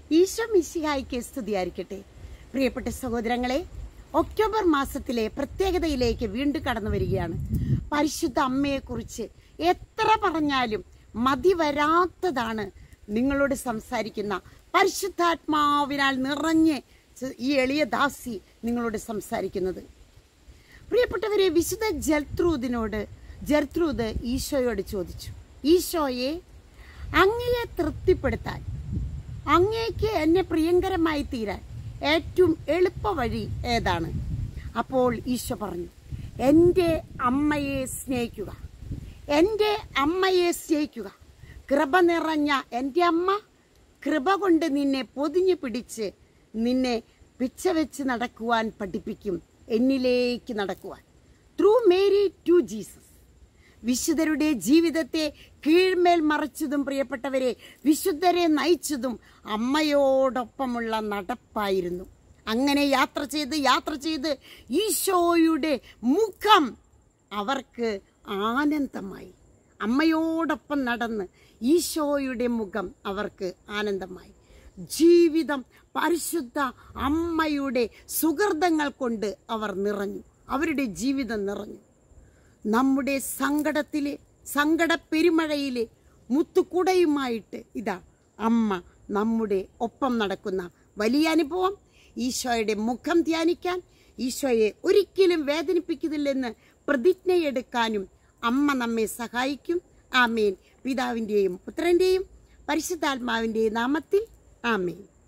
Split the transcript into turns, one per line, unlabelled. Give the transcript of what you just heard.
ഈശോ മിശിഹായിക്ക് സ്തുതിയായിരിക്കട്ടെ പ്രിയപ്പെട്ട സഹോദരങ്ങളെ ഒക്ടോബർ മാസത്തിലെ പ്രത്യേകതയിലേക്ക് വീണ്ടും കടന്നു വരികയാണ് പരിശുദ്ധ അമ്മയെക്കുറിച്ച് എത്ര പറഞ്ഞാലും മതി വരാത്തതാണ് നിങ്ങളോട് സംസാരിക്കുന്ന പരിശുദ്ധാത്മാവിനാൽ നിറഞ്ഞ് ഈ എളിയ ദാസി നിങ്ങളോട് സംസാരിക്കുന്നത് പ്രിയപ്പെട്ടവരെ വിശുദ്ധ ജൽത്രൂദിനോട് ജർത്രൂദ് ഈശോയോട് ചോദിച്ചു ഈശോയെ അങ്ങയെ തൃപ്തിപ്പെടുത്താൻ അങ്ങേക്ക് എന്നെ പ്രിയങ്കരമായി തീരാൻ ഏറ്റവും എളുപ്പ വഴി ഏതാണ് അപ്പോൾ ഈശോ പറഞ്ഞു എൻ്റെ അമ്മയെ സ്നേഹിക്കുക എൻ്റെ അമ്മയെ സ്നേഹിക്കുക കൃപ നിറഞ്ഞ എൻ്റെ അമ്മ കൃപ കൊണ്ട് നിന്നെ പൊതിഞ്ഞു പിടിച്ച് നിന്നെ പിച്ച വെച്ച് നടക്കുവാൻ പഠിപ്പിക്കും എന്നിലേക്ക് നടക്കുവാൻ ത്രൂ മേരി ടു ജീസസ് വിശുദ്ധരുടെ ജീവിതത്തെ കീഴ്മേൽ മറച്ചതും പ്രിയപ്പെട്ടവരെ വിശുദ്ധരെ നയിച്ചതും അമ്മയോടൊപ്പമുള്ള നടപ്പായിരുന്നു അങ്ങനെ യാത്ര ചെയ്ത് യാത്ര ചെയ്ത് ഈശോയുടെ മുഖം അവർക്ക് ആനന്ദമായി അമ്മയോടൊപ്പം നടന്ന് ഈശോയുടെ മുഖം അവർക്ക് ആനന്ദമായി ജീവിതം പരിശുദ്ധ അമ്മയുടെ സുഹൃതങ്ങൾ കൊണ്ട് അവർ നിറഞ്ഞു അവരുടെ ജീവിതം നിറഞ്ഞു നമ്മുടെ സങ്കടത്തിലെ സങ്കട പെരുമഴയിലെ മുത്തുകുടയുമായിട്ട് ഇതാ അമ്മ നമ്മുടെ ഒപ്പം നടക്കുന്ന വലിയ അനുഭവം ഈശോയുടെ മുഖം ധ്യാനിക്കാൻ ഈശോയെ ഒരിക്കലും വേദനിപ്പിക്കുന്നില്ലെന്ന് പ്രതിജ്ഞയെടുക്കാനും അമ്മ നമ്മെ സഹായിക്കും ആമേൻ പിതാവിൻ്റെയും പുത്രൻ്റെയും പരിശുദ്ധാത്മാവിൻ്റെയും നാമത്തിൽ ആമേൻ